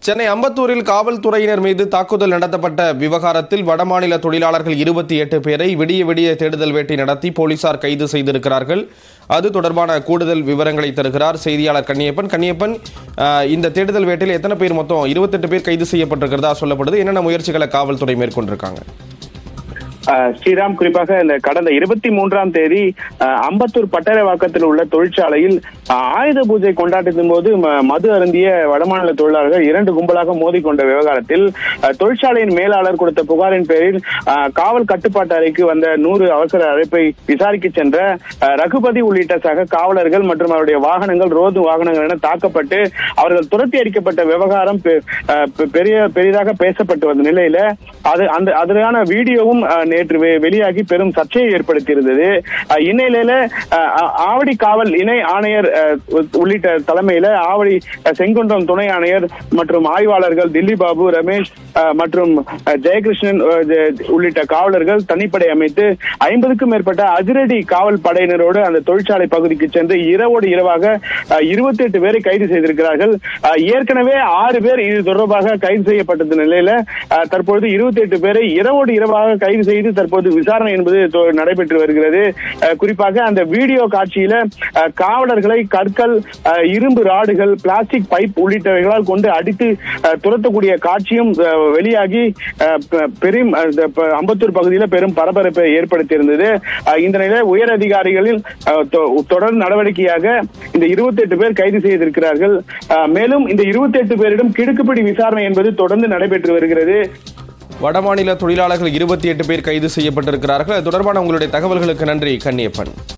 சென்னை அம்பத்தூரில் காவல்துறையினர் மீது தாக்குதல் நடத்தப்பட்ட விவகாரத்தில் வடமாநில தொழிலாளர்கள் இருபத்தி எட்டு பேரை விடிய விடிய தேடுதல் வேட்டை நடத்தி போலீசார் கைது செய்திருக்கிறார்கள் அது தொடர்பான கூடுதல் விவரங்களை தருகிறார் செய்தியாளர் கன்னியப்பன் கன்னியப்பன் ஆஹ், இந்த தேடுதல் வேட்டையில் எத்தனை பேர் மொத்தம் இருபத்தெட்டு பேர் கைது செய்யப்பட்டிருக்கிறதா சொல்லப்படுது என்னென்ன முயற்சிகளை காவல்துறை மேற்கொண்டிருக்காங்க அஹ் ஸ்ரீராம் குறிப்பாக இந்த கடந்த இருபத்தி மூன்றாம் தேதி அஹ், அம்பத்தூர் பட்டறைவாக்கத்தில் உள்ள தொழிற்சாலையில் அஹ், ஆயுத பூஜை கொண்டாட்டத்தின் போது ம- மது அருந்திய வடமாநில தொழிலாளர்கள் இரண்டு கும்பலாக மோதிக்கொண்ட விவகாரத்தில் அஹ், தொழிற்சாலையின் மேலாளர் கொடுத்த புகாரின் பேரில் அஹ், காவல் கட்டுப்பாட்டு அறைக்கு வந்த நூறு அவசர அழைப்பை விசாரிக்க சென்ற அஹ், ரகுபதி உள்ளிட்ட சக காவலர்கள் மற்றும் அவருடைய வாகனங்கள் ரோந்து வாகனங்கள் என தாக்கப்பட்டு அவர்கள் துரத்தி அடிக்கப்பட்ட விவகாரம் பெ- அஹ், பெ- பெரிய பெரிதாக பேசப்பட்டு வந்த நிலையில அது அந்த அதற்கான வீடியோவும் அஹ், நேற்று வெ- வெளியாகி பெரும் சர்ச்சையை ஏற்படுத்தியிருந்தது அஹ், இந்நிலையில அஹ், ஆ- ஆவடி காவல் இணை ஆணையர் அஹ், உ- உள்ளிட்ட தலைமையில ஆவடி அஹ், செங்குன்றம் துணை ஆணையர் மற்றும் ஆய்வாளர்கள் தில்லி பாபு ரமேஷ் அஹ், மற்றும் அஹ், ஜெயகிருஷ்ணன் அஹ், ஜெ- உள்ளிட்ட காவலர்கள் தனிப்படை அமைத்து ஐம்பதுக்கும் மேற்பட்ட அதிரடி காவல் படையினரோடு அந்த தொழிற்சாலை பகுதிக்கு சென்று இரவோடு இரவாக இருபத்தி எட்டு பேரை கைது செய்திருக்கிறார்கள் அஹ், ஏற்கனவே ஆறு பேர் இது தொடர்பாக கைது செய்யப்பட்டது நிலையில அஹ், தற்பொழுது இருபத்தி எட்டு பேரை இரவோடு இரவாக கைது செய்து தற்போது விசாரணை என்பது தொ- நடைபெற்று வருகிறது அஹ், குறிப்பாக அந்த வீடியோ காட்சியில அஹ், காவலர்களை கற்கள் அஹ், இரும்பு ராடுகள் பிளாஸ்டிக் பைப் உள்ளிட்டவைகளால் கொண்டு அடித்து அஹ், துரத்தக்கூடிய காட்சியும் அஹ், வெளியாகி அஹ், பெ- பெரும் அஹ், இந்த ப- அம்பத்தூர் பகுதியில் பெரும் பரபரப்பை ஏற்படுத்தியிருந்தது அஹ், இந்த நிலையில உயர் அதிகாரிகளில் அஹ், தொ- தொடர் நடவடிக்கையாக இந்த இருபத்தி எட்டு பேர் கைது செய்திருக்கிறார்கள் அஹ், மேலும் இந்த இருபத்தி எட்டு பேரிடம் கிடுக்குப்பிடி விசாரணை என்பது தொடர்ந்து நடைபெற்று வருகிறது வடமாநில தொழிலாளர்கள் இருபத்தி எட்டு பேர் கைது செய்யப்பட்டிருக்கிறார்கள் அது தொடர்பான உங்களுடைய தகவல்களுக்கு நன்றி கன்னியப்பன்